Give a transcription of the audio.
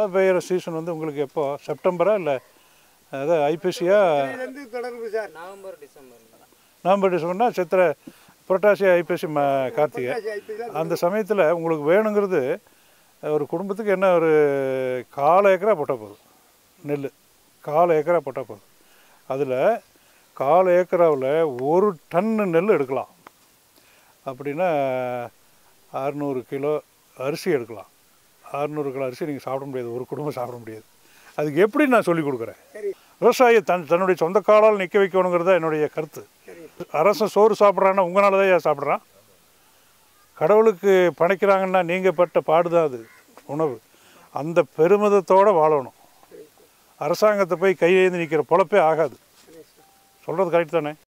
மழை பெய்கிற சீசன் வந்து உங்களுக்கு எப்போ செப்டம்பரா இல்லை அதாவது ஐப்பசியா இதுலேருந்து தொடர்பு சார் நவம்பர் டிசம்பர் நவம்பர் டிசம்பர்னா சித்திரை புரட்டாசி ஐப்பசி ம கார்த்திகை ஐபிஎல் அந்த சமயத்தில் உங்களுக்கு வேணுங்கிறது ஒரு குடும்பத்துக்கு என்ன ஒரு கால் ஏக்கரா போட்டால் போதும் நெல் கால் ஏக்கரா போட்டால் போதும் அதில் கால் ஏக்கராவில் ஒரு டன்னு நெல் எடுக்கலாம் அப்படின்னா அறுநூறு கிலோ அரிசி எடுக்கலாம் அறுநூறு கிலோ அரிசி நீங்கள் சாப்பிட முடியாது ஒரு குடும்பம் சாப்பிட முடியாது அதுக்கு எப்படி நான் சொல்லி கொடுக்குறேன் சரி விவசாயி தன் தன்னுடைய சொந்த காலால் நிற்க வைக்கணுங்கிறத என்னுடைய கருத்து சரி அரசன் சோறு சாப்பிட்றான்னா உங்களால தான் ஏன் சாப்பிட்றான் கடவுளுக்கு படைக்கிறாங்கன்னா நீங்கள் பட்ட பாடுதான் அது உணவு அந்த பெருமிதத்தோடு வாழணும் அரசாங்கத்தை போய் கையேந்தி நிற்கிற பொழப்பே ஆகாது சொல்கிறது கரெக்ட் தானே